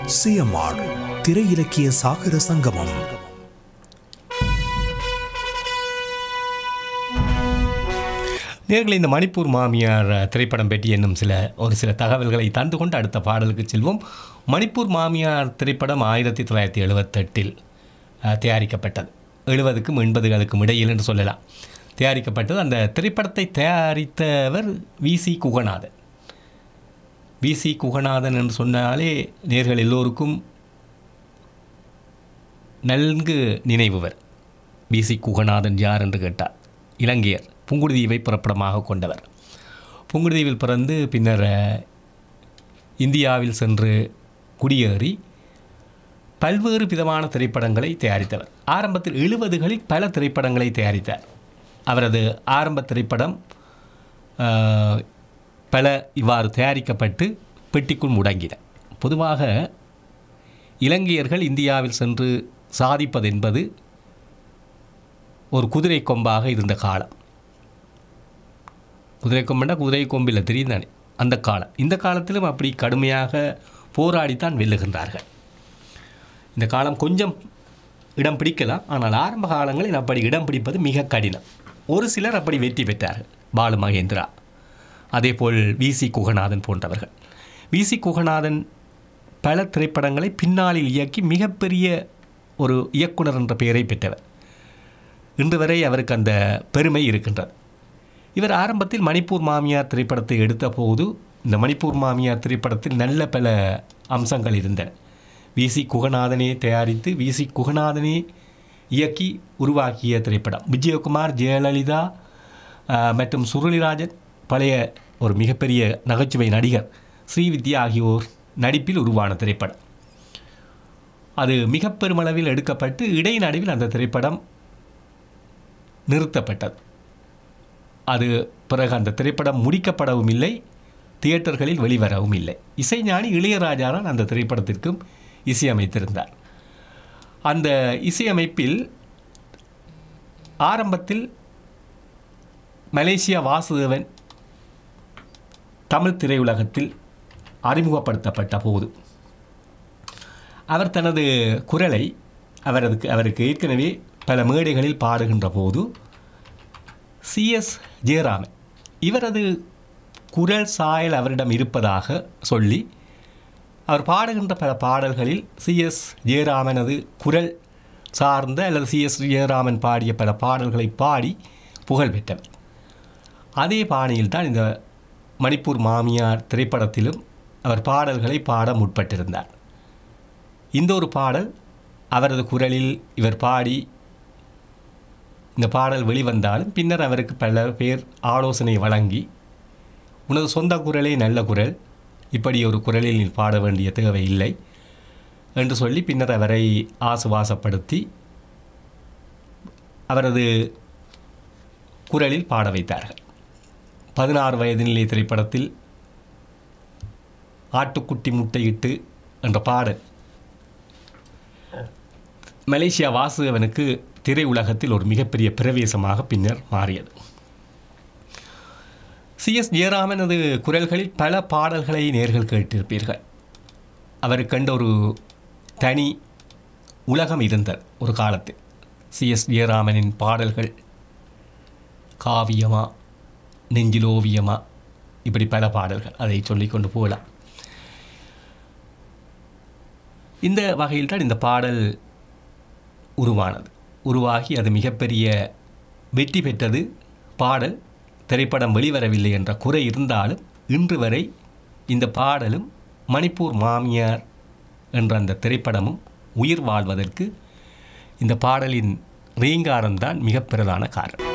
CMR திரை இலக்கிய சாகர சங்கமம் நேர்களை இந்த மணிப்பூர் மாமியார் அஹ், திரைப்படம் பற்றி என்னும் சில ஒரு சில தகவல்களை தந்து கொண்டு அடுத்த பாடலுக்கு செல்வோம் மணிப்பூர் மாமியார் திரைப்படம் ஆயிரத்தி தொள்ளாயிரத்தி எழுபத்தெட்டில் தயாரிக்கப்பட்டது எழுபதுக்கும் எண்பதுகளுக்கும் இடையில் என்று சொல்லலாம் தயாரிக்கப்பட்டது அந்த திரைப்படத்தை தயாரித்தவர் V C Guganathan V C Guganathan என்று சொன்னாலே நேர்கள் எல்லோருக்கும் நன்கு நினைவுவர் வி சி குகநாதன் யார் என்று கேட்டார் இலங்கையர் புங்குடுதீவை புறப்படமாக கொண்டவர் புங்குடுதீவில் பிறந்து பின்னர் அஹ், இந்தியாவில் சென்று குடியேறி பல்வேறு விதமான திரைப்படங்களை தயாரித்தவர் ஆரம்பத்தில் எழுபதுகளில் பல திரைப்படங்களை தயாரித்தார் அவரது ஆரம்ப திரைப்படம் அஹ், பல இவ்வாறு தயாரிக்கப்பட்டு பெட்டிக்குள் முடங்கின பொதுவாக இலங்கையர்கள் இந்தியாவில் சென்று சாதிப்பது என்பது ஒரு குதிரை கொம்பாக இருந்த காலம் குதிரை கொம்புனா குதிரை கொம்பில் தெரியும் தானே அந்த காலம் இந்த காலத்திலும் அப்படி கடுமையாக போராடித்தான் வெல்லுகின்றார்கள் இந்த காலம் கொஞ்சம் இடம் பிடிக்கலாம் ஆனால் ஆரம்ப காலங்களில் அப்படி இடம் பிடிப்பது மிக கடினம் ஒரு சிலர் அப்படி வெற்றி பெற்றார்கள் பாலு மகேந்திரா அதேபோல் வி சி குகநாதன் போன்றவர்கள் வி சி குகநாதன் பல திரைப்படங்களை பின்னாளில் இயக்கி மிகப்பெரிய ஒரு இயக்குனர் என்ற பெயரை பெற்றவர் இன்று வரை அவருக்கு அந்த பெருமை இருக்கின்றது இவர் ஆரம்பத்தில் மணிப்பூர் மாமியார் திரைப்படத்தை எடுத்த போது இந்த மணிப்பூர் மாமியார் திரைப்படத்தில் நல்ல பல அம்சங்கள் இருந்தன வி சி குகநாதனே தயாரித்து வி சி குகநாதனே இயக்கி உருவாக்கிய திரைப்படம் விஜயகுமார் ஜெயலலிதா ஆஹ், மற்றும் சுருளிராஜன் பழைய ஒரு மிகப்பெரிய நகைச்சுவை நடிகர் ஸ்ரீவித்யா ஆகியோர் நடிப்பில் உருவான திரைப்படம் அது மிக பெருமளவில் எடுக்கப்பட்டு இடைநடுவில் அந்த திரைப்படம் நிறுத்தப்பட்டது அது பிறகு அந்த திரைப்படம் முடிக்கப்படவும் இல்லை தியேட்டர்களில் வெளிவரவும் இல்லை இசைஞானி இளையராஜா தான் அந்த திரைப்படத்திற்கும் இசையமைத்திருந்தார் அந்த இசையமைப்பில் ஆரம்பத்தில் மலேசியா வாசுதேவன் தமிழ் திரையுலகத்தில் அறிமுகப்படுத்தப்பட்ட போது அவர் தனது குரலை அவரதுக்கு அவருக்கு ஏற்கனவே பல மேடைகளில் பாடுகின்ற போது சிஎஸ் ஜெயராமன் இவரது குரல் சாயல் அவரிடம் இருப்பதாக சொல்லி அவர் பாடுகின்ற பல பாடல்களில் சிஎஸ் ஜெயராமனது குரல் சார்ந்த அல்லது சிஎஸ் ஜெயராமன் பாடிய பல பாடல்களை பாடி புகழ் பெற்றவர் அதே பாணியில் தான் இந்த மணிப்பூர் மாமியார் திரைப்படத்திலும் அவர் பாடல்களை பாட முற்பட்டிருந்தார் இந்த ஒரு பாடல் அவரது குரலில் இவர் பாடி இந்த பாடல் வெளிவந்தாலும் பின்னர் அவருக்கு பல பேர் ஆலோசனை வழங்கி உனது சொந்த குரலே நல்ல குரல் இப்படி ஒரு குரலில் நீ பாட வேண்டிய தேவை இல்லை என்று சொல்லி பின்னர் அவரை ஆசுவாசப்படுத்தி அவரது குரலில் பாட வைத்தார்கள் பதினாறு வயது நிலை திரைப்படத்தில் ஆட்டுக்குட்டி முட்டையிட்டு என்ற பாடல் மலேசியா வாசுதேவனுக்கு திரையுலகத்தில் ஒரு மிகப்பெரிய பிரவேசமாக பின்னர் மாறியது சிஎஸ் ஜெயராமனது குரல்களில் பல பாடல்களை நேர்கள் கேட்டிருப்பீர்கள் அவர் கண்ட ஒரு தனி உலகம் இருந்தது ஒரு காலத்தில் சிஎஸ் ஜெயராமனின் பாடல்கள் காவியமா நெஞ்சிலோவியமா இப்படி பல பாடல்கள் அதை சொல்லிக்கொண்டு போகலாம் இந்த வகையில் தான் இந்த பாடல் உருவானது உருவாகி அது மிகப்பெரிய வெற்றி பெற்றது பாடல் திரைப்படம் வெளிவரவில்லை என்ற குறை இருந்தாலும் இன்று வரை இந்த பாடலும் மணிப்பூர் மாமியார் என்ற அந்த திரைப்படமும் உயிர் வாழ்வதற்கு இந்த பாடலின் ரீங்காரம்தான் மிக பிரதான காரணம்